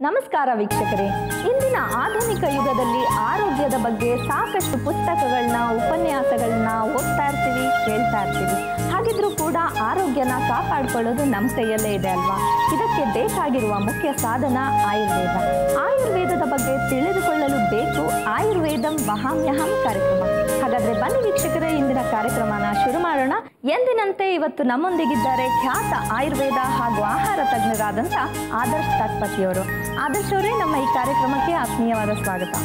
ನಮಸ್ಕಾರ ವೀಕ್ಷಕರೇ ಇಂದಿನ ಆಧುನಿಕ ಯುಗದಲ್ಲಿ ಆರೋಗ್ಯದ ಬಗ್ಗೆ ಸಾಕಷ್ಟು ಪುಸ್ತಕಗಳನ್ನ ಉಪನ್ಯಾಸಗಳನ್ನ ಓದ್ತಾ ಇರ್ತೀವಿ ಕೇಳ್ತಾ ಇರ್ತೀವಿ ಹಾಗಿದ್ರೂ ಕೂಡ ಆರೋಗ್ಯನ ಕಾಪಾಡಿಕೊಳ್ಳೋದು ನಮ್ಮ ಕೈಯಲ್ಲೇ ಇದೆ ಅಲ್ವಾ ಇದಕ್ಕೆ ಬೇಕಾಗಿರುವ ಮುಖ್ಯ ಸಾಧನ ಆಯುರ್ವೇದ ಆಯುರ್ವೇದದ ಬಗ್ಗೆ ತಿಳಿದುಕೊಳ್ಳಲು ಬೇಕು ಆಯುರ್ವೇದಂ ವಹಾಮ್ಯಹಂ ಕಾರ್ಯಕ್ರಮ ಹಾಗಾದ್ರೆ ಬನ್ನಿ ವೀಕ್ಷಕರೇ ಇಂದಿನ ಕಾರ್ಯಕ್ರಮನ ಶುರು ಮಾಡೋಣ ಎಂದಿನಂತೆ ಇವತ್ತು ನಮ್ಮೊಂದಿಗಿದ್ದಾರೆ ಖ್ಯಾತ ಆಯುರ್ವೇದ ಹಾಗೂ ಆಹಾರ ತಜ್ಞರಾದಂಥ ಆದರ್ಶ್ ತತ್ಪತಿಯವರು ಆದರ್ಶ್ ಅವರೇ ನಮ್ಮ ಈ ಕಾರ್ಯಕ್ರಮಕ್ಕೆ ಆತ್ಮೀಯವಾದ ಸ್ವಾಗತ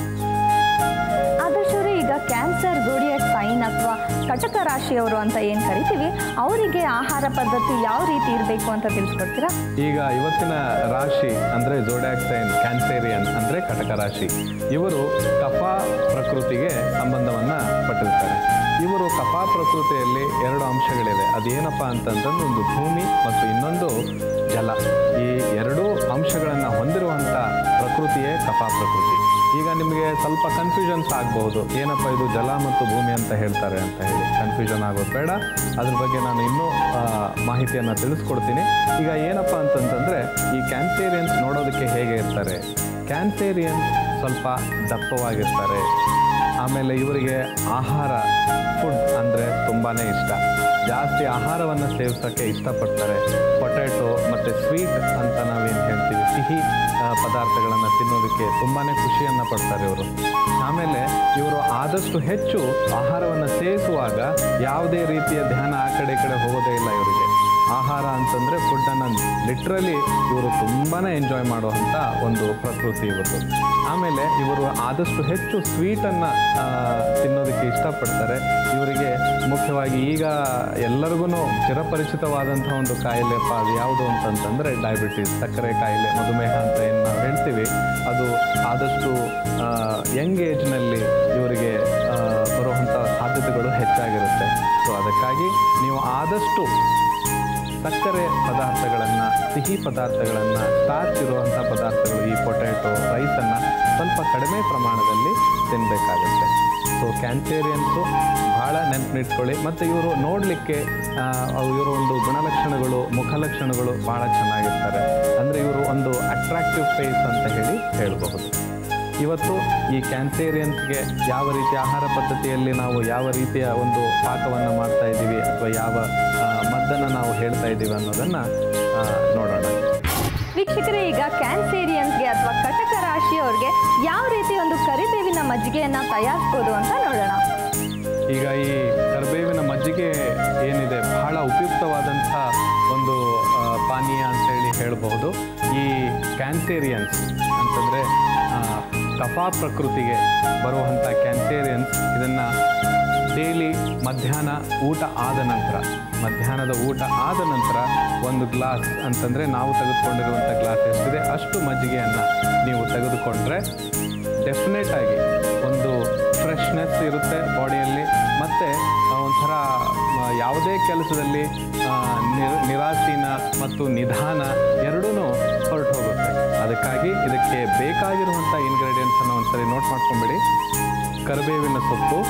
ಆದರ್ಶ್ ಅವರೇ ಈಗ ಕ್ಯಾನ್ಸರ್ ಗೋಡಿಯಟ್ ಸೈನ್ ಅಥವಾ ಕಟಕ ರಾಶಿಯವರು ಅಂತ ಏನು ಕರಿತೀವಿ ಅವರಿಗೆ ಆಹಾರ ಪದ್ಧತಿ ಯಾವ ರೀತಿ ಇರಬೇಕು ಅಂತ ತಿಳಿಸ್ಕೊಡ್ತೀರಾ ಈಗ ಇವತ್ತಿನ ರಾಶಿ ಅಂದರೆ ಜೋಡ್ಯಾಕ್ ಸೈನ್ ಕ್ಯಾನ್ಸೇರಿಯನ್ ಅಂದರೆ ಕಟಕ ರಾಶಿ ಇವರು ಕಫ ಪ್ರಕೃತಿಗೆ ಸಂಬಂಧವನ್ನು ಪಟ್ಟಿರ್ತಾರೆ ಇವರು ಕಫ ಪ್ರಕೃತಿಯಲ್ಲಿ ಎರಡು ಅಂಶಗಳಿವೆ ಅದೇನಪ್ಪ ಅಂತಂತಂದ್ರೆ ಒಂದು ಭೂಮಿ ಮತ್ತು ಇನ್ನೊಂದು ಜಲ ಈ ಎರಡೂ ಅಂಶಗಳನ್ನು ಹೊಂದಿರುವಂಥ ಪ್ರಕೃತಿಯೇ ಕಫ ಪ್ರಕೃತಿ ಈಗ ನಿಮಗೆ ಸ್ವಲ್ಪ ಕನ್ಫ್ಯೂಷನ್ಸ್ ಆಗಬಹುದು ಏನಪ್ಪ ಇದು ಜಲ ಮತ್ತು ಭೂಮಿ ಅಂತ ಹೇಳ್ತಾರೆ ಅಂತ ಹೇಳಿ ಕನ್ಫ್ಯೂಷನ್ ಆಗೋದು ಬೇಡ ಅದ್ರ ಬಗ್ಗೆ ನಾನು ಇನ್ನೂ ಆ, ಮಾಹಿತಿಯನ್ನು ತಿಳಿಸ್ಕೊಡ್ತೀನಿ ಈಗ ಏನಪ್ಪ ಅಂತಂತಂದರೆ ಈ ಕ್ಯಾನ್ಸೇರಿಯನ್ಸ್ ನೋಡೋದಕ್ಕೆ ಹೇಗೆ ಇರ್ತಾರೆ ಕ್ಯಾನ್ಸೇರಿಯನ್ಸ್ ಸ್ವಲ್ಪ ದಪ್ಪವಾಗಿರ್ತಾರೆ ಆಮೇಲೆ ಇವರಿಗೆ ಆಹಾರ ಫುಡ್ ಅಂದರೆ ತುಂಬಾ ಇಷ್ಟ ಜಾಸ್ತಿ ಆಹಾರವನ್ನು ಸೇವಿಸೋಕ್ಕೆ ಇಷ್ಟಪಡ್ತಾರೆ ಪೊಟ್ಯಾಟೊ ಮತ್ತು ಸ್ವೀಟ್ ಅಂತ ನಾವೇನು ಹೇಳ್ತೀವಿ ಸಿಹಿ ಪದಾರ್ಥಗಳನ್ನು ತಿನ್ನೋದಕ್ಕೆ ತುಂಬಾ ಖುಷಿಯನ್ನು ಪಡ್ತಾರೆ ಇವರು ಆಮೇಲೆ ಇವರು ಆದಷ್ಟು ಹೆಚ್ಚು ಆಹಾರವನ್ನು ಸೇವಿಸುವಾಗ ಯಾವುದೇ ರೀತಿಯ ಧ್ಯಾನ ಆ ಕಡೆ ಈ ಕಡೆ ಹೋಗೋದೇ ಇಲ್ಲ ಇವರಿಗೆ ಆಹಾರ ಅಂತಂದರೆ ಫುಡ್ಡನ್ನು ಲಿಟ್ರಲಿ ಇವರು ತುಂಬಾ ಎಂಜಾಯ್ ಮಾಡುವಂಥ ಒಂದು ಪ್ರಕೃತಿ ಇವತ್ತು ಆಮೇಲೆ ಇವರು ಆದಷ್ಟು ಹೆಚ್ಚು ಸ್ವೀಟನ್ನು ತಿನ್ನೋದಕ್ಕೆ ಇಷ್ಟಪಡ್ತಾರೆ ಇವರಿಗೆ ಮುಖ್ಯವಾಗಿ ಈಗ ಎಲ್ಲರಿಗೂ ಚಿರಪರಿಚಿತವಾದಂಥ ಒಂದು ಕಾಯಿಲೆಪ್ಪ ಅದು ಯಾವುದು ಅಂತಂತಂದರೆ ಡಯಾಬಿಟೀಸ್ ಸಕ್ಕರೆ ಕಾಯಿಲೆ ಮಧುಮೇಹ ಅಂತ ಏನು ನಾವು ಹೇಳ್ತೀವಿ ಅದು ಆದಷ್ಟು ಯಂಗ್ ಏಜ್ನಲ್ಲಿ ಇವರಿಗೆ ಆ, ಬರುವಂಥ ಸಾಧ್ಯತೆಗಳು ಹೆಚ್ಚಾಗಿರುತ್ತೆ ಸೊ ಅದಕ್ಕಾಗಿ ನೀವು ಆದಷ್ಟು ಸಕ್ಕರೆ ಪದಾರ್ಥಗಳನ್ನು ಸಿಹಿ ಪದಾರ್ಥಗಳನ್ನು ಸ್ಟಾರ್ಚ್ ಇರುವಂಥ ಪದಾರ್ಥಗಳು ಈ ಪೊಟ್ಯಾಟೊ ರೈಸನ್ನು ಸ್ವಲ್ಪ ಕಡಿಮೆ ಪ್ರಮಾಣದಲ್ಲಿ ತಿನ್ನಬೇಕಾಗುತ್ತೆ ಸೊ ಕ್ಯಾನ್ಸೇರಿಯನ್ಸು ಭಾಳ ನೆನಪಿಟ್ಕೊಳ್ಳಿ ಮತ್ತು ಇವರು ನೋಡಲಿಕ್ಕೆ ಇವರ ಒಂದು ಗುಣಲಕ್ಷಣಗಳು ಮುಖಲಕ್ಷಣಗಳು ಭಾಳ ಚೆನ್ನಾಗಿರ್ತಾರೆ ಅಂದರೆ ಇವರು ಒಂದು ಅಟ್ರಾಕ್ಟಿವ್ ಫೇಸ್ ಅಂತ ಹೇಳಿ ಹೇಳಬಹುದು ಇವತ್ತು ಈ ಕ್ಯಾನ್ಸೇರಿಯನ್ಸ್ಗೆ ಯಾವ ರೀತಿಯ ಆಹಾರ ಪದ್ಧತಿಯಲ್ಲಿ ನಾವು ಯಾವ ರೀತಿಯ ಒಂದು ಪಾಕವನ್ನು ಮಾಡ್ತಾ ಇದ್ದೀವಿ ಅಥವಾ ಯಾವ ಮದ್ದನ್ನು ನಾವು ಹೇಳ್ತಾ ಇದ್ದೀವಿ ಅನ್ನೋದನ್ನು ನೋಡೋಣ ವೀಕ್ಷಕರೇ ಈಗ ಕ್ಯಾನ್ಸೇರಿಯನ್ಸ್ಗೆ ಅಥವಾ ಕಟಕ ರಾಶಿಯವ್ರಿಗೆ ಯಾವ ರೀತಿ ಒಂದು ಕರಿಬೇವಿನ ಮಜ್ಜಿಗೆಯನ್ನು ತಯಾರಿಸ್ಬೋದು ಅಂತ ನೋಡೋಣ ಈಗ ಈ ಕರಿಬೇವಿನ ಮಜ್ಜಿಗೆ ಏನಿದೆ ಬಹಳ ಉಪಯುಕ್ತವಾದಂಥ ಒಂದು ಆ, ಪಾನೀಯ ಅಂತೇಳಿ ಹೇಳಬಹುದು ಈ ಕ್ಯಾನ್ಸೇರಿಯನ್ಸ್ ಅಂತಂದರೆ ಕಫ ಪ್ರಕೃತಿಗೆ ಬರುವಂಥ ಕ್ಯಾನ್ಸೇರಿಯನ್ಸ್ ಇದನ್ನು ಡೈಲಿ ಮಧ್ಯಾಹ್ನ ಊಟ ಆದ ನಂತರ ಮಧ್ಯಾಹ್ನದ ಊಟ ಆದ ನಂತರ ಒಂದು ಗ್ಲಾಸ್ ಅಂತಂದರೆ ನಾವು ತೆಗೆದುಕೊಂಡಿರುವಂಥ ಗ್ಲಾಸ್ ಎಷ್ಟಿದೆ ಅಷ್ಟು ಮಜ್ಜಿಗೆಯನ್ನು ನೀವು ತೆಗೆದುಕೊಂಡ್ರೆ ಡೆಫಿನೆಟ್ ಆಗಿ ಒಂದು ಫ್ರೆಶ್ನೆಸ್ ಇರುತ್ತೆ ಬಾಡಿಯಲ್ಲಿ ಮತ್ತು ಒಂಥರ ಮ, ಯಾವುದೇ ಕೆಲಸದಲ್ಲಿ ಆ, ನಿರ್- ನಿರಾಸೀನ ಮತ್ತು ನಿಧಾನ ಎರಡೂ ಹೊರಟು ಹೋಗುತ್ತೆ ಅದಕ್ಕಾಗಿ ಇದಕ್ಕೆ ಬೇಕಾಗಿರುವಂಥ ಇಂಗ್ರೀಡಿಯೆಂಟ್ಸನ್ನು ಒಂದ್ಸರಿ ನೋಟ್ ಮಾಡ್ಕೊಂಬಿಡಿ ಕರಿಬೇವಿನ ಸೊಪ್ಪು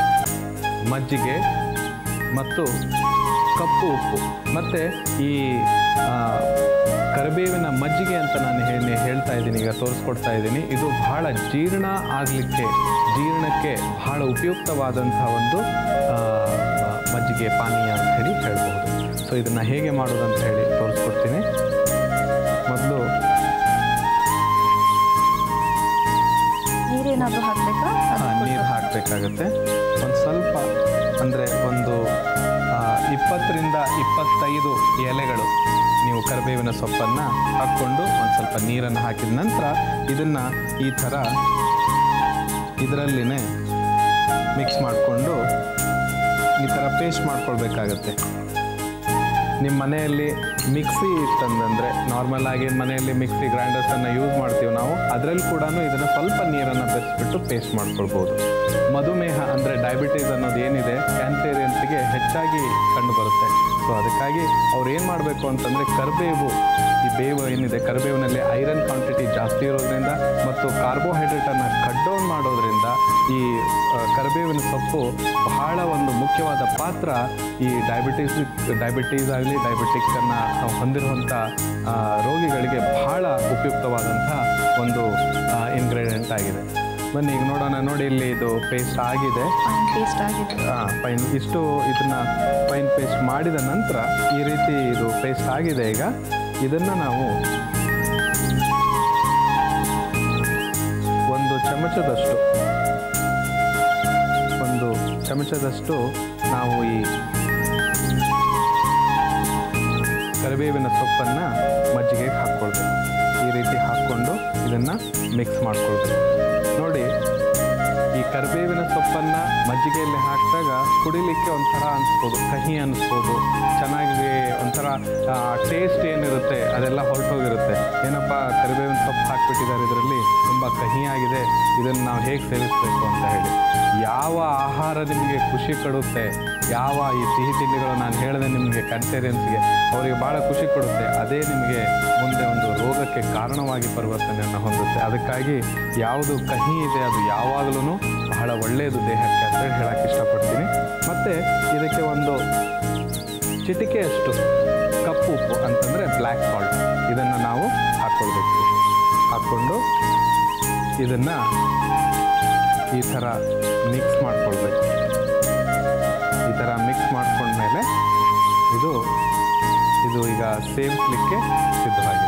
ಮಜ್ಜಿಗೆ ಮತ್ತು ಕಪ್ಪು ಉಪ್ಪು ಮತ್ತು ಈ ಆ, ಕರಿಬೇವಿನ ಮಜ್ಜಿಗೆ ಅಂತ ನಾನು ಹೇಳಿ ಹೇಳ್ತಾ ಇದ್ದೀನಿ ಈಗ ತೋರಿಸ್ಕೊಡ್ತಾ ಇದ್ದೀನಿ ಇದು ಬಹಳ ಜೀರ್ಣ ಆಗಲಿಕ್ಕೆ ಜೀರ್ಣಕ್ಕೆ ಬಹಳ ಉಪಯುಕ್ತವಾದಂಥ ಒಂದು ಆ, ಮಜ್ಜಿಗೆ ಪಾನೀಯ ಅಂತ ಹೇಳಿ ಹೇಳ್ಬೋದು ಸೊ ಇದನ್ನು ಹೇಗೆ ಮಾಡೋದು ಅಂತ ಹೇಳಿ ತೋರಿಸ್ಕೊಡ್ತೀನಿ ಮೊದಲು ನೀರೇನಾದರೂ ಹಾಕಬೇಕಾ ನೀರು ಹಾಕಬೇಕಾಗತ್ತೆ ಒಂದು ಸ್ವಲ್ಪ ಅಂದರೆ ಒಂದು ಆ, ಇಪ್ಪತ್ತರಿಂದ ಇಪ್ಪತ್ತೈದು ಎಲೆಗಳು ನೀವು ಕರಿಬೇವಿನ ಸೊಪ್ಪನ್ನು ಹಾಕ್ಕೊಂಡು ಒಂದು ಸ್ವಲ್ಪ ನೀರನ್ನು ಹಾಕಿದ ನಂತರ ಇದನ್ನು ಈ ಥರ ಇದರಲ್ಲಿನೇ ಮಿಕ್ಸ್ ಮಾಡಿಕೊಂಡು ಈ ಥರ ಪೇಸ್ಟ್ ಮಾಡ್ಕೊಳ್ಬೇಕಾಗತ್ತೆ ನಿಮ್ಮ ಮನೆಯಲ್ಲಿ ಮಿಕ್ಸಿ ಇತ್ತಂದರೆ ನಾರ್ಮಲ್ ಆಗಿ ಮನೆಯಲ್ಲಿ ಮಿಕ್ಸಿ ಗ್ರೈಂಡರ್ಸನ್ನು ಯೂಸ್ ಮಾಡ್ತೀವಿ ನಾವು ಅದರಲ್ಲಿ ಕೂಡ ಇದನ್ನು ಸ್ವಲ್ಪ ನೀರನ್ನು ಬೆರೆಸ್ಬಿಟ್ಟು ಪೇಸ್ಟ್ ಮಾಡ್ಕೊಳ್ಬೋದು ಮಧುಮೇಹ ಅಂದರೆ ಡಯಾಬಿಟೀಸ್ ಅನ್ನೋದು ಏನಿದೆ ಕ್ಯಾನ್ಸೇರಿಯನ್ಸ್ಗೆ ಹೆಚ್ಚಾಗಿ ಕಂಡುಬರುತ್ತೆ ಸೊ ಅದಕ್ಕಾಗಿ ಅವ್ರು ಏನು ಮಾಡಬೇಕು ಅಂತಂದರೆ ಕರಿಬೇವು ಈ ಬೇವು ಏನಿದೆ ಕರಿಬೇವಿನಲ್ಲಿ ಐರನ್ ಕ್ವಾಂಟಿಟಿ ಜಾಸ್ತಿ ಇರೋದ್ರಿಂದ ಮತ್ತು ಕಾರ್ಬೋಹೈಡ್ರೇಟನ್ನು ಕಟ್ ಡೌನ್ ಮಾಡೋದ್ರಿಂದ ಈ ಆ, ಕರಿಬೇವು ಕರಿಬೇವಿನ ಸೊಪ್ಪು ಬಹಳ ಒಂದು ಮುಖ್ಯವಾದ ಪಾತ್ರ ಈ ಡಯಾಬಿಟೀಸ್ ಡಯಾಬಿಟೀಸ್ ಆಗಲಿ ಡಯಾಬಿಟಿಕ್ಕನ್ನು ಹೊಂದಿರುವಂಥ ಆ, ರೋಗಿಗಳಿಗೆ ಬಹಳ ಉಪಯುಕ್ತವಾದಂಥ ಒಂದು ಇಂಗ್ರೀಡಿಯೆಂಟ್ ಆಗಿದೆ ಬನ್ನಿ ಈಗ ನೋಡೋಣ ನೋಡಿ ಇಲ್ಲಿ ಇದು ಪೇಸ್ಟ್ ಆಗಿದೆ ಫೈನ್ ಟೇಸ್ಟ್ ಆಗಿದೆ ಫೈನ್ ಇಷ್ಟು ಇದನ್ನ ಫೈನ್ ಪೇಸ್ಟ್ ಮಾಡಿದ ನಂತರ ಈ ರೀತಿ ಇದು ಪೇಸ್ಟ್ ಆಗಿದೆ ಈಗ ಇದನ್ನು ನಾವು ಒಂದು ಚಮಚದಷ್ಟು ಒಂದು ಚಮಚದಷ್ಟು ನಾವು ಈ ಕರಿಬೇವಿನ ಸೊಪ್ಪನ್ನು ಮಜ್ಜಿಗೆಗೆ ಹಾಕ್ಕೊಳ್ಬೇಕು ಈ ರೀತಿ ಹಾಕ್ಕೊಂಡು ಇದನ್ನು ಮಿಕ್ಸ್ ಮಾಡ್ಕೊಳ್ಬೇಕು ನೋಡಿ ಈ ಕರಿಬೇವಿನ ಸೊಪ್ಪನ್ನು ಮಜ್ಜಿಗೆಯಲ್ಲಿ ಹಾಕಿದಾಗ ಕುಡಿಲಿಕ್ಕೆ ಒಂಥರ ಅನಿಸ್ಬೋದು ಕಹಿ ಅನಿಸ್ಬೋದು ಚೆನ್ನಾಗಿ ಒಂಥರ ಟೇಸ್ಟ್ ಏನಿರುತ್ತೆ ಅದೆಲ್ಲ ಹೊರಟೋಗಿರುತ್ತೆ ಏನಪ್ಪ ಕರಿಬೇವಿನ ಸೊಪ್ಪು ಹಾಕ್ಬಿಟ್ಟಿದ್ದಾರೆ ಇದರಲ್ಲಿ ತುಂಬ ಕಹಿಯಾಗಿದೆ ಇದನ್ನು ನಾವು ಹೇಗೆ ಸೇವಿಸಬೇಕು ಅಂತ ಹೇಳಿ ಯಾವ ಆಹಾರ ನಿಮಗೆ ಖುಷಿ ಕೊಡುತ್ತೆ ಯಾವ ಈ ಸಿಹಿ ತಿಂಡಿಗಳು ನಾನು ಹೇಳಿದೆ ನಿಮಗೆ ಕ್ಯಾನ್ಸೇರಿಯನ್ಸ್ಗೆ ಅವರಿಗೆ ಭಾಳ ಖುಷಿ ಕೊಡುತ್ತೆ ಅದೇ ನಿಮಗೆ ಮುಂದೆ ಒಂದು ರೋಗಕ್ಕೆ ಕಾರಣವಾಗಿ ಪರಿವರ್ತನೆಯನ್ನು ಹೊಂದುತ್ತೆ ಅದಕ್ಕಾಗಿ ಯಾವುದು ಕಹಿ ಇದೆ ಅದು ಯಾವಾಗಲೂ ಬಹಳ ಒಳ್ಳೆಯದು ದೇಹಕ್ಕೆ ಅಂತ ಹೇಳಿ ಹೇಳಕ್ಕೆ ಇಷ್ಟಪಡ್ತೀನಿ ಮತ್ತು ಇದಕ್ಕೆ ಒಂದು ಚಿಟಿಕೆಯಷ್ಟು ಕಪ್ಪು ಉಪ್ಪು ಅಂತಂದರೆ ಬ್ಲ್ಯಾಕ್ ಸಾಲ್ಟ್ ಇದನ್ನು ನಾವು ಹಾಕ್ಕೊಳ್ಬೇಕು ಹಾಕ್ಕೊಂಡು ಇದನ್ನು ಈ ಥರ ಮಿಕ್ಸ್ ಮಾಡ್ಕೊಳ್ಬೇಕು ಈ ಥರ ಮಿಕ್ಸ್ ಮಾಡ್ಕೊಂಡ್ಮೇಲೆ ಇದು ಇದು ಈಗ ಸೇವಿಸಲಿಕ್ಕೆ ಸಿದ್ಧವಾಗಿದೆ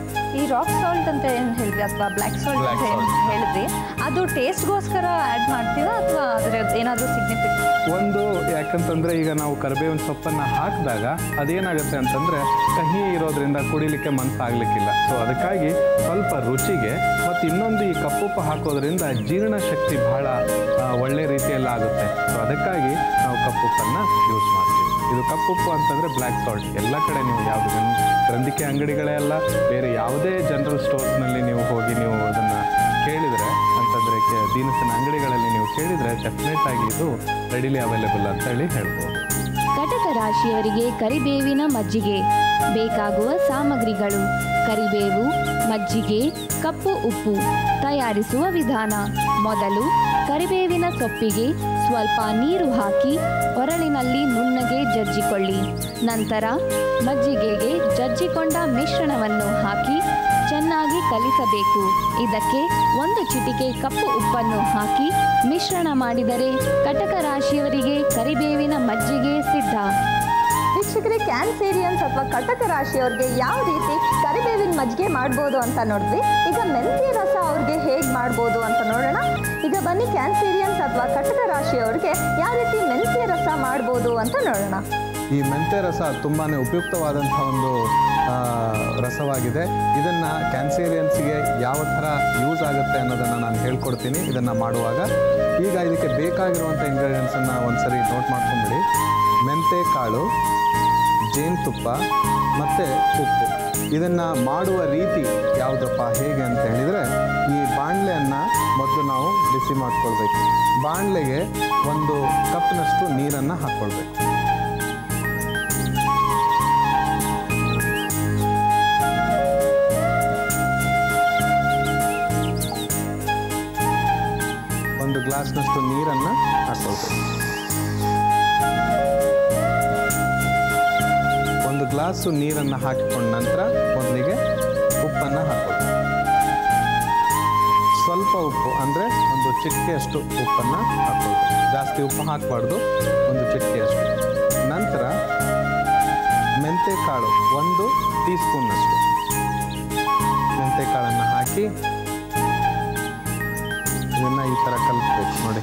ಈ ರಾಕ್ ಸಾಲ್ಟ್ ಅಂತ ಏನು ಹೇಳಿದ್ರಿ ಅಥವಾ ಬ್ಲ್ಯಾಕ್ ಸಾಲ್ಟ್ Black ಅಂತ ಏನು salt. ಹೇಳಿದ್ರಿ ಅದು ಟೇಸ್ಟ್ಗೋಸ್ಕರ ಆ್ಯಡ್ ಮಾಡ್ತೀರಾ ಅಥವಾ ಅದ್ರ ಏನಾದರೂ ಸಿಗ್ನಿಫಿಕೆಂಟ್ ಒಂದು ಯಾಕಂತಂದರೆ ಈಗ ನಾವು ಕರಿಬೇವಿನ ಸೊಪ್ಪನ್ನು ಹಾಕಿದಾಗ ಅದೇನಾಗುತ್ತೆ ಅಂತಂದರೆ ಕಹಿ ಇರೋದ್ರಿಂದ ಕುಡಿಲಿಕ್ಕೆ ಮನಸ್ಸಾಗಲಿಕ್ಕಿಲ್ಲ ಸೊ ಅದಕ್ಕಾಗಿ ಸ್ವಲ್ಪ ರುಚಿಗೆ ಮತ್ತು ಇನ್ನೊಂದು ಈ ಕಪ್ಪುಪ್ಪು ಹಾಕೋದ್ರಿಂದ ಜೀರ್ಣಶಕ್ತಿ ಬಹಳ ಆ, ಒಳ್ಳೆ ರೀತಿಯಲ್ಲಿ ಆಗುತ್ತೆ ಸೊ ಅದಕ್ಕಾಗಿ ನಾವು ಕಪ್ಪುಪ್ಪನ್ನು ಯೂಸ್ ಮಾಡ್ತೀವಿ ಇದು ಕಪ್ಪುಪ್ಪು ಅಂತಂದರೆ ಬ್ಲ್ಯಾಕ್ ಸಾಲ್ಟ್ ಎಲ್ಲ ಕಡೆ ನೀವು ಯಾವುದು ಗಂ- ಗ್ರಂಥಿಕೆ ಅಂಗಡಿಗಳೇ ಅಲ್ಲ ಬೇರೆ ಯಾವುದೇ ಜನರಲ್ ಸ್ಟೋರ್ಸ್ನಲ್ಲಿ ನೀವು ಹೋಗಿ ನೀವು ಅದನ್ನು ಕೇಳಿದರೆ ಅಂತಂದರೆ ಕೆ- ದಿನಸಿನ ಅಂಗಡಿಗಳಲ್ಲಿ ನೀವು ಕೇಳಿದರೆ ಡೆಫಿನೆಟ್ ಆಗಿ ಇದು ರೆಡಿಲಿ ಅವೈಲೇಬಲ್ ಅಂತ ಹೇಳಿ ಹೇಳ್ಬೋದು ಕಟಕ ರಾಶಿಯವರಿಗೆ ಕರಿಬೇವಿನ ಮಜ್ಜಿಗೆ ಬೇಕಾಗುವ ಸಾಮಗ್ರಿಗಳು ಕರಿಬೇವು ಮಜ್ಜಿಗೆ ಕಪ್ಪು ಉಪ್ಪು ತಯಾರಿಸುವ ವಿಧಾನ ಮೊದಲು ಕರಿಬೇವಿನ ಸೊಪ್ಪಿಗೆ ಸ್ವಲ್ಪ ನೀರು ಹಾಕಿ ಒರಳಿನಲ್ಲಿ ನುಣ್ಣಗೆ ಜಜ್ಜಿಕೊಳ್ಳಿ ನಂತರ ಮಜ್ಜಿಗೆಗೆ ಜಜ್ಜಿಕೊಂಡ ಮಿಶ್ರಣವನ್ನು ಹಾಕಿ ಚೆನ್ನಾಗಿ ಕಲಿಸಬೇಕು ಇದಕ್ಕೆ ಒಂದು ಚಿಟಿಕೆ ಕಪ್ಪು ಉಪ್ಪನ್ನು ಹಾಕಿ ಮಿಶ್ರಣ ಮಾಡಿದರೆ ಕಟಕ ರಾಶಿಯವರಿಗೆ ಕರಿಬೇವಿನ ಮಜ್ಜಿಗೆ ಸಿದ್ಧ ವೀಕ್ಷಕರೇ ಕ್ಯಾನ್ಸೇರಿಯನ್ಸ್ ಅಥವಾ ಕಟಕ ರಾಶಿಯವ್ರಿಗೆ ಯಾವ ರೀತಿ ಕರಿಬೇವಿನ ಮಜ್ಜಿಗೆ ಮಾಡ್ಬೋದು ಅಂತ ನೋಡಿದ್ವಿ ಈಗ ಮೆಂತ್ಯ ರಸ ಅವ್ರಿಗೆ ಹೇಗೆ ಮಾಡ್ಬೋದು ಅಂತ ನೋಡೋಣ ಈಗ ಬನ್ನಿ ಕ್ಯಾನ್ಸೇರಿಯನ್ಸ್ ಅಥವಾ ಕಟಕ ರಾಶಿಯವ್ರಿಗೆ ಯಾವ ರೀತಿ ಮೆಂತ್ಯ ರಸ ಮಾಡ್ಬೋದು ಅಂತ ನೋಡೋಣ ಈ ಮೆಂತ್ಯ ರಸ ತುಂಬಾ ಉಪಯುಕ್ತವಾದಂಥ ಒಂದು ಆ, ರಸವಾಗಿದೆ ಇದನ್ನು ಕ್ಯಾನ್ಸೇರಿಯನ್ಸ್ಗೆ ಯಾವ ಥರ ಯೂಸ್ ಆಗುತ್ತೆ ಅನ್ನೋದನ್ನು ನಾನು ಹೇಳ್ಕೊಡ್ತೀನಿ ಇದನ್ನು ಮಾಡುವಾಗ ಈಗ ಇದಕ್ಕೆ ಬೇಕಾಗಿರುವಂಥ ಇಂಗ್ರೀಡಿಯೆಂಟ್ಸನ್ನು ಒಂದ್ಸರಿ ನೋಟ್ ಮಾಡ್ಕೊಂಬಿಡಿ ಮೆಂತೆ ಕಾಳು ಜೇನುತುಪ್ಪ ಮತ್ತು ಉಪ್ಪು ಇದನ್ನು ಮಾಡುವ ರೀತಿ ಯಾವುದಪ್ಪ ಹೇಗೆ ಅಂತ ಹೇಳಿದರೆ ಈ ಬಾಣಲೆಯನ್ನು ಮೊದಲು ನಾವು ಬಿಸಿ ಮಾಡ್ಕೊಳ್ಬೇಕು ಬಾಣಲೆಗೆ ಒಂದು ಕಪ್ನಷ್ಟು ನೀರನ್ನು ಹಾಕ್ಕೊಳ್ಬೇಕು ಒಂದು ಗ್ಲಾಸ್ನಷ್ಟು ನೀರನ್ನು ಹಾಕ್ಕೊಳ್ಬೇಕು ಒಂದು ಗ್ಲಾಸು ನೀರನ್ನು ಹಾಕಿಕೊಂಡ ನಂತರ ಮೊದಲಿಗೆ ಉಪ್ಪನ್ನು ಹಾಕ್ಕೊಳ್ಬೇಕು ಸ್ವಲ್ಪ ಉಪ್ಪು ಅಂದರೆ ಒಂದು ಚಿಟಿಕೆಯಷ್ಟು ಉಪ್ಪನ್ನು ಹಾಕ್ಕೊಳ್ಬೇಕು ಜಾಸ್ತಿ ಉಪ್ಪು ಹಾಕಬಾರ್ದು ಒಂದು ಚಿಟಿಕೆಯಷ್ಟು ನಂತರ ಮೆಂತೆಕಾಳು ಒಂದು ಟೀ ಸ್ಪೂನ್ನಷ್ಟು ಮೆಂತೆಕಾಳನ್ನು ಹಾಕಿ ಇದನ್ನು ಈ ಥರ ಕಲಿಸ್ಬೇಕು ನೋಡಿ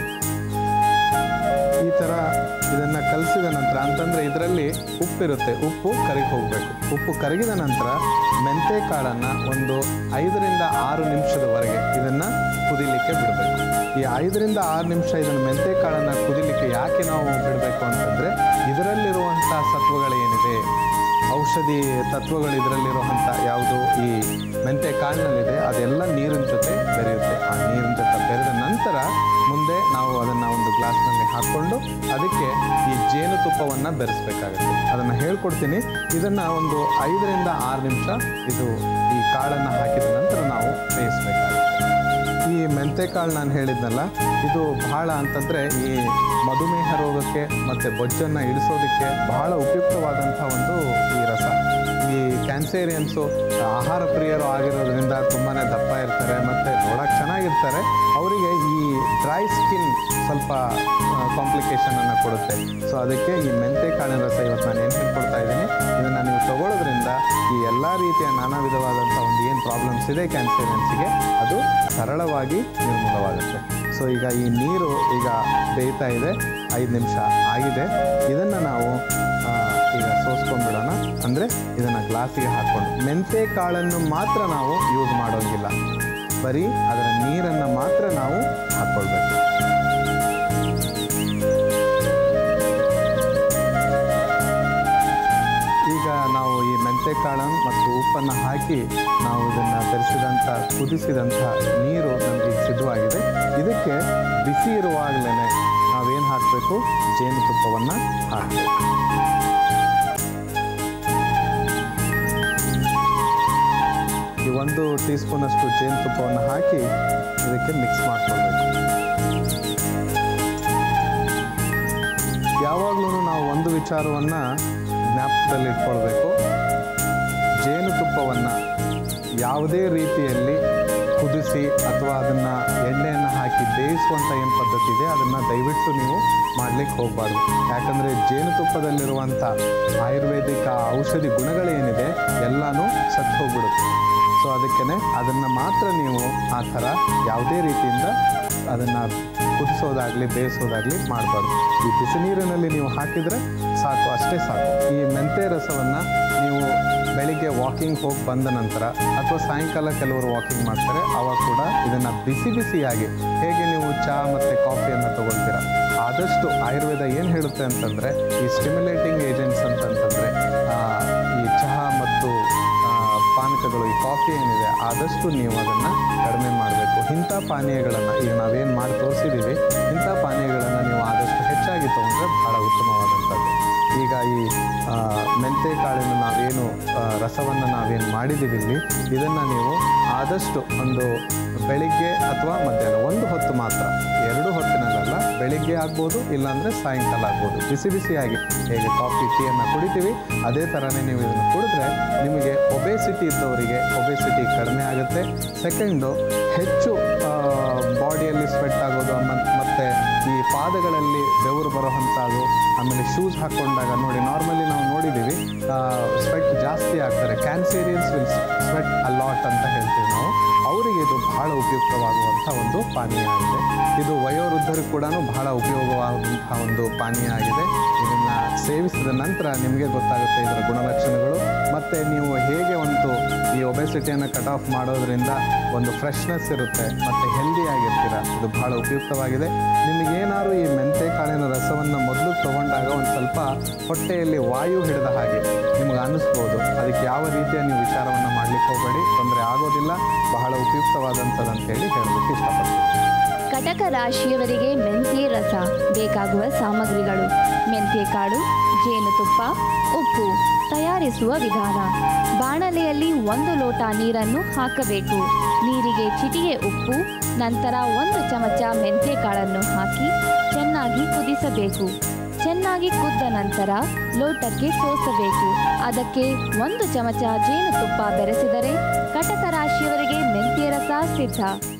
ಈ ಥರ ಇದನ್ನು ಕಲಸಿದ ನಂತರ ಅಂತಂದರೆ ಇದರಲ್ಲಿ ಉಪ್ಪಿರುತ್ತೆ ಉಪ್ಪು ಕರಗಿ ಹೋಗಬೇಕು ಉಪ್ಪು ಕರಗಿದ ನಂತರ ಮೆಂತೆ ಕಾಳನ್ನು ಒಂದು ಐದರಿಂದ ಆರು ನಿಮಿಷದವರೆಗೆ ಇದನ್ನು ಕುದಿಲಿಕ್ಕೆ ಬಿಡಬೇಕು ಈ ಐದರಿಂದ ಆರು ನಿಮಿಷ ಇದನ್ನು ಮೆಂತೆ ಕಾಳನ್ನು ಕುದಿಲಿಕ್ಕೆ ಯಾಕೆ ನಾವು ಬಿಡಬೇಕು ಅಂತಂದರೆ ಇದರಲ್ಲಿರುವಂಥ ಸತ್ವಗಳೇನಿದೆ ಔಷಧಿ ತತ್ವಗಳು ಇದರಲ್ಲಿರುವಂಥ ಯಾವುದು ಈ ಮೆಂತೆ ಕಾಳಿನಲ್ಲಿದೆ ಅದೆಲ್ಲ ನೀರಿನ ಜೊತೆ ಬೆರೆಯುತ್ತೆ ಆ ನೀರಿನ ಜೊತೆ ಬೆರೆದ ನಂತರ ಮುಂದೆ ನಾವು ಅದನ್ನು ಒಂದು ಗ್ಲಾಸ್ನಲ್ಲಿ ಹಾಕ್ಕೊಂಡು ಅದಕ್ಕೆ ಈ ಜೇನುತುಪ್ಪವನ್ನು ಬೆರೆಸ್ಬೇಕಾಗುತ್ತೆ ಅದನ್ನು ಹೇಳ್ಕೊಡ್ತೀನಿ ಇದನ್ನು ಒಂದು ಐದರಿಂದ ಆರು ನಿಮಿಷ ಇದು ಈ ಕಾಳನ್ನು ಹಾಕಿದ ನಂತರ ನಾವು ಬೇಯಿಸ್ಬೇಕಾಗುತ್ತೆ ಈ ಮೆಂತೆ ಮೆಂತೆಕಾಳು ನಾನು ಹೇಳಿದ್ನಲ್ಲ ಇದು ಬಹಳ ಅಂತಂದರೆ ಈ ಮಧುಮೇಹ ರೋಗಕ್ಕೆ ಮತ್ತು ಬೊಜ್ಜನ್ನು ಇಳಿಸೋದಕ್ಕೆ ಬಹಳ ಉಪಯುಕ್ತವಾದಂಥ ಒಂದು ಈ ರಸ ಈ ಕ್ಯಾನ್ಸೇರಿಯನ್ಸು ಆಹಾರ ಪ್ರಿಯರು ಆಗಿರೋದ್ರಿಂದ ತುಂಬಾ ದಪ್ಪ ಇರ್ತಾರೆ ಮತ್ತು ನೋಡೋಕೆ ಚೆನ್ನಾಗಿರ್ತಾರೆ ಅವರಿಗೆ ಈ ಡ್ರೈ ಸ್ಕಿನ್ ಸ್ವಲ್ಪ ಕಾಂಪ್ಲಿಕೇಶನನ್ನು ಕೊಡುತ್ತೆ ಸೊ ಅದಕ್ಕೆ ಈ ಮೆಂತೆ ಕಾಳಿನ ರಸ ಇವತ್ತು ನಾನು ಏನು ಹೇಳ್ಕೊಡ್ತಾ ಇದ್ದೀನಿ ಇದನ್ನು ನೀವು ತಗೊಳ್ಳೋದ್ರಿಂದ ಈ ಎಲ್ಲ ರೀತಿಯ ನಾನಾ ವಿಧವಾದಂಥ ಒಂದು ಏನು ಪ್ರಾಬ್ಲಮ್ಸ್ ಇದೆ ಕ್ಯಾನ್ಸೇರಿಯನ್ಸ್ಗೆ ಅದು ಸರಳವಾಗಿ ನಿರ್ಮೂಲವಾಗುತ್ತೆ ಸೊ ಈಗ ಈ ನೀರು ಈಗ ಬೇಯ್ತಾ ಇದೆ ಐದು ನಿಮಿಷ ಆಗಿದೆ ಇದನ್ನು ನಾವು ಆ, ಈಗ ಸೋಸ್ಕೊಂಡ್ಬಿಡೋಣ ಅಂದರೆ ಇದನ್ನು ಗ್ಲಾಸಿಗೆ ಹಾಕ್ಕೊಂಡು ಮೆಂತೆ ಕಾಳನ್ನು ಮಾತ್ರ ನಾವು ಯೂಸ್ ಮಾಡೋಂಗಿಲ್ಲ ಬರೀ ಅದರ ನೀರನ್ನು ಮಾತ್ರ ನಾವು ಹಾಕ್ಕೊಳ್ಬೇಕು ಈಗ ನಾವು ಈ ಮೆಂತೆಕಾಳನ್ನು ಮತ್ತು ಉಪ್ಪನ್ನು ಹಾಕಿ ನಾವು ಇದನ್ನು ಬೆರೆಸಿದಂಥ ಕುದಿಸಿದಂಥ ನೀರು ನಮಗೆ ಈಗ ಸಿದ್ಧವಾಗಿದೆ ಇದಕ್ಕೆ ಬಿಸಿ ಇರುವಾಗಲೇ ನಾವೇನು ಹಾಕಬೇಕು ಜೇನುತುಪ್ಪವನ್ನು ಹಾಕಬೇಕು ಈ ಒಂದು ಟೀ ಸ್ಪೂನಷ್ಟು ಜೇನುತುಪ್ಪವನ್ನು ಹಾಕಿ ಇದಕ್ಕೆ ಮಿಕ್ಸ್ ಮಾಡ್ಕೊಳ್ಬೇಕು ಯಾವಾಗಲೂ ನಾವು ಒಂದು ವಿಚಾರವನ್ನು ಜ್ಞಾಪಕದಲ್ಲಿ ಇಟ್ಕೊಳ್ಬೇಕು ಜೇನುತುಪ್ಪವನ್ನು ಯಾವುದೇ ರೀತಿಯಲ್ಲಿ ಕುದಿಸಿ ಅಥವಾ ಅದನ್ನು ಎಣ್ಣೆಯನ್ನು ಹಾಕಿ ಬೇಯಿಸುವಂಥ ಏನು ಪದ್ಧತಿ ಇದೆ ಅದನ್ನು ದಯವಿಟ್ಟು ನೀವು ಮಾಡಲಿಕ್ಕೆ ಹೋಗಬಾರ್ದು ಯಾಕಂದರೆ ಜೇನುತುಪ್ಪದಲ್ಲಿರುವಂಥ ಆಯುರ್ವೇದಿಕ ಔಷಧಿ ಗುಣಗಳೇನಿದೆ ಎಲ್ಲನೂ ಸತ್ತು ಹೋಗ್ಬಿಡುತ್ತೆ ಸೊ ಅದಕ್ಕೇ ಅದನ್ನು ಮಾತ್ರ ನೀವು ಆ ಥರ ಯಾವುದೇ ರೀತಿಯಿಂದ ಅದನ್ನು ಕುದಿಸೋದಾಗಲಿ ಬೇಯಿಸೋದಾಗಲಿ ಮಾಡಬಾರ್ದು ಈ ಬಿಸಿ ನೀರಿನಲ್ಲಿ ನೀವು ಹಾಕಿದರೆ ಸಾಕು ಅಷ್ಟೇ ಸಾಕು ಈ ಮೆಂತೆ ರಸವನ್ನು ನೀವು ಬೆಳಿಗ್ಗೆ ವಾಕಿಂಗ್ ಹೋಗಿ ಬಂದ ನಂತರ ಅಥವಾ ಸಾಯಂಕಾಲ ಕೆಲವರು ವಾಕಿಂಗ್ ಮಾಡ್ತಾರೆ ಆವಾಗ ಕೂಡ ಇದನ್ನು ಬಿಸಿ ಬಿಸಿಯಾಗಿ ಹೇಗೆ ನೀವು ಚಹಾ ಮತ್ತು ಕಾಫಿಯನ್ನು ತಗೊಳ್ತೀರ ಆದಷ್ಟು ಆಯುರ್ವೇದ ಏನು ಹೇಳುತ್ತೆ ಅಂತಂದರೆ ಈ ಸ್ಟಿಮ್ಯುಲೇಟಿಂಗ್ ಏಜೆಂಟ್ಸ್ ಅಂತಂತಂದರೆ ಈ ಚಹಾ ಮತ್ತು ಆ, ಪಾನಕಗಳು ಈ ಕಾಫಿ ಏನಿದೆ ಆದಷ್ಟು ನೀವು ಅದನ್ನು ಕಡಿಮೆ ಮಾಡಬೇಕು ಇಂಥ ಪಾನೀಯಗಳನ್ನು ಈಗ ನಾವೇನು ಮಾಡಿ ತೋರಿಸಿದ್ದೀವಿ ಇಂಥ ಪಾನೀಯಗಳನ್ನು ನೀವು ಆದಷ್ಟು ಹೆಚ್ಚಾಗಿ ತೊಗೊಂಡ್ರೆ ಬಹಳ ಉತ್ತಮವಾದಂಥದ್ದು ಈಗ ಈ ಆ, ಮೆಂತೆ ಕಾಳಿನ ನಾವೇನು ರಸವನ್ನು ನಾವೇನು ಮಾಡಿದ್ದೀವಿ ಇಲ್ಲಿ ಇದನ್ನು ನೀವು ಆದಷ್ಟು ಒಂದು ಬೆಳಿಗ್ಗೆ ಅಥವಾ ಮಧ್ಯಾಹ್ನ ಒಂದು ಹೊತ್ತು ಮಾತ್ರ ಎರಡು ಹೊತ್ತಿನಲ್ಲ ಬೆಳಿಗ್ಗೆ ಆಗ್ಬೋದು ಇಲ್ಲಾಂದರೆ ಸಾಯಂಕಾಲ ಆಗ್ಬೋದು ಬಿಸಿ ಬಿಸಿಯಾಗಿ ಹೇಗೆ ಕಾಫಿ ಟೀಯನ್ನು ಕುಡಿತೀವಿ ಅದೇ ಥರನೇ ನೀವು ಇದನ್ನು ಕುಡಿದ್ರೆ ನಿಮಗೆ ಒಬೇಸಿಟಿ ಇದ್ದವರಿಗೆ ಒಬೇಸಿಟಿ ಕಡಿಮೆ ಆಗುತ್ತೆ ಸೆಕೆಂಡು ಹೆಚ್ಚು ಬಾಡಿಯಲ್ಲಿ ಸ್ವೆಟ್ ಆಗೋದು ಮತ್ತು ಈ ಪಾದಗಳಲ್ಲಿ ಬೆವರು ಬರೋವಂಥದ್ದು ಆಮೇಲೆ ಶೂಸ್ ಹಾಕ್ಕೊಂಡಾಗ ನೋಡಿ ನಾರ್ಮಲಿ ನಾವು ನೋಡಿದ್ದೀವಿ ಸ್ವೆಟ್ ಜಾಸ್ತಿ ಆಗ್ತಾರೆ ಕ್ಯಾನ್ಸೇರಿಯನ್ಸ್ ವಿಲ್ ಸ್ವೆಟ್ ಅಲಾಟ್ ಅಂತ ಹೇಳ್ತೀವಿ ನಾವು ಅವರಿಗೆ ಇದು ಬಹಳ ಉಪಯುಕ್ತವಾಗುವಂಥ ಒಂದು ಪಾನೀಯ ಆಗಿದೆ ಇದು ವಯೋವೃದ್ಧರಿಗೆ ಕೂಡ ಬಹಳ ಉಪಯೋಗವಾದಂತಹ ಒಂದು ಪಾನೀಯ ಆಗಿದೆ ಇದನ್ನು ಸೇವಿಸಿದ ನಂತರ ನಿಮಗೆ ಗೊತ್ತಾಗುತ್ತೆ ಇದರ ಗುಣಲಕ್ಷಣಗಳು ಮತ್ತು ನೀವು ಹೇಗೆ ಒಂದು ಈ ಒಬೆಸಿಟಿಯನ್ನು ಕಟ್ ಆಫ್ ಮಾಡೋದ್ರಿಂದ ಒಂದು ಫ್ರೆಶ್ನೆಸ್ ಇರುತ್ತೆ ಮತ್ತು ಹೆಲ್ದಿ ಆಗಿರ್ತೀರ ಇದು ಬಹಳ ಉಪಯುಕ್ತವಾಗಿದೆ ನಿಮಗೇನಾದ್ರು ಈ ಮೆಂತೆ ಕಾಳಿನ ರಸವನ್ನು ಮೊದಲು ತಗೊಂಡಾಗ ಒಂದು ಸ್ವಲ್ಪ ಹೊಟ್ಟೆಯಲ್ಲಿ ವಾಯು ಹಿಡಿದ ಹಾಗೆ ನಿಮ್ಗೆ ಅನ್ನಿಸ್ಬೋದು ಅದಕ್ಕೆ ಯಾವ ರೀತಿಯ ನೀವು ವಿಚಾರವನ್ನು ಮಾಡಲಿಕ್ಕೆ ಹೋಗಬೇಡಿ ತೊಂದರೆ ಆಗೋದಿಲ್ಲ ಬಹಳ ಉಪಯುಕ್ತವಾದಂಥದ್ದು ಅಂತೇಳಿ ಹೇಳೋದಕ್ಕೆ ಇಷ್ಟಪಡ್ತೀನಿ ಕಟಕ ರಾಶಿಯವರಿಗೆ ಮೆಂತ್ಯ ರಸ ಬೇಕಾಗುವ ಸಾಮಗ್ರಿಗಳು ಮೆಂತ್ಯ ಕಾಳು ಜೇನುತುಪ್ಪ ಉಪ್ಪು ತಯಾರಿಸುವ ವಿಧಾನ ಬಾಣಲೆಯಲ್ಲಿ ಒಂದು ಲೋಟ ನೀರನ್ನು ಹಾಕಬೇಕು ನೀರಿಗೆ ಚಿಟಿಗೆ ಉಪ್ಪು ನಂತರ ಒಂದು ಚಮಚ ಮೆಂತ್ಯ ಕಾಳನ್ನು ಹಾಕಿ ಚೆನ್ನಾಗಿ ಕುದಿಸಬೇಕು ಚೆನ್ನಾಗಿ ಕುದ್ದ ನಂತರ ಲೋಟಕ್ಕೆ ಸೋಸಬೇಕು ಅದಕ್ಕೆ ಒಂದು ಚಮಚ ಜೇನುತುಪ್ಪ ಬೆರೆಸಿದರೆ ಕಟಕ ರಾಶಿಯವರಿಗೆ ಮೆಂತ್ಯ ರಸ ಸಿದ್ಧ